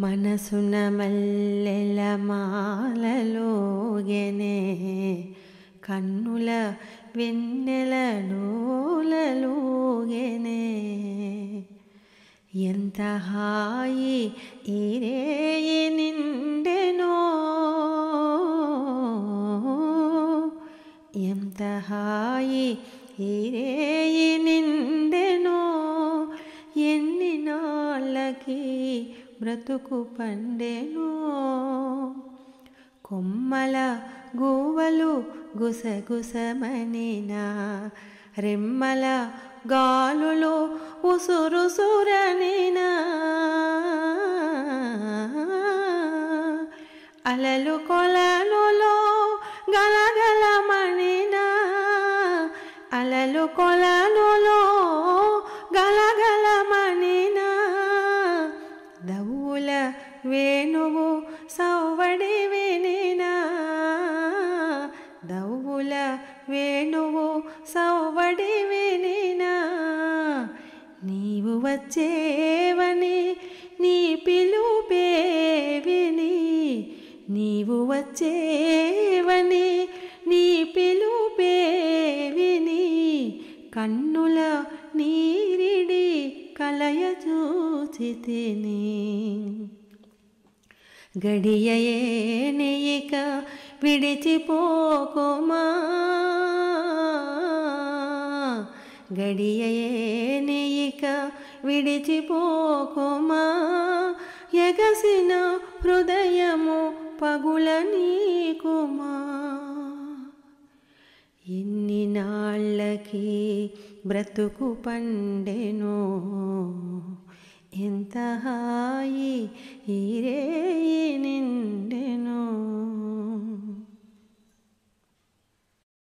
మనసున మల్లెల మాలలోగెనే కన్నుల వెన్నెల డోలలోగెనే ఎంత హాయి ఈరేయి నిండెనో ఎంత హాయి ఈరేయి నిండెనో ఎన్ని నాళ్ళకి బ్రతుకు పండెనో కొమ్మల గువ్వలు గుసగుసమనినా రెమ్మల గాలులు ఉసురుసురనినా అలలు కొలనులో గలగలమనినా అలలు కొలనులో గలగలమనినా దవుల వేణువు సవ్వడి వినినా దవుల వేణువు సవ్వడి వినినా నీవు వచ్చేవని నీ పిలుపే విని నీవు వచ్చేవని నీ పిలుపే విని కన్నుల నీరిడి కలయ చూచి తిని గడియయే నెయ్యిక విడిచిపోకుమా గడియయే నెయ్యిక విడిచిపోకుమా ఎగసిన హృదయము పగుల నీకుమా ఎన్ని నాళ్ళకి బ్రతుకు పండెనో ఎంత హాయి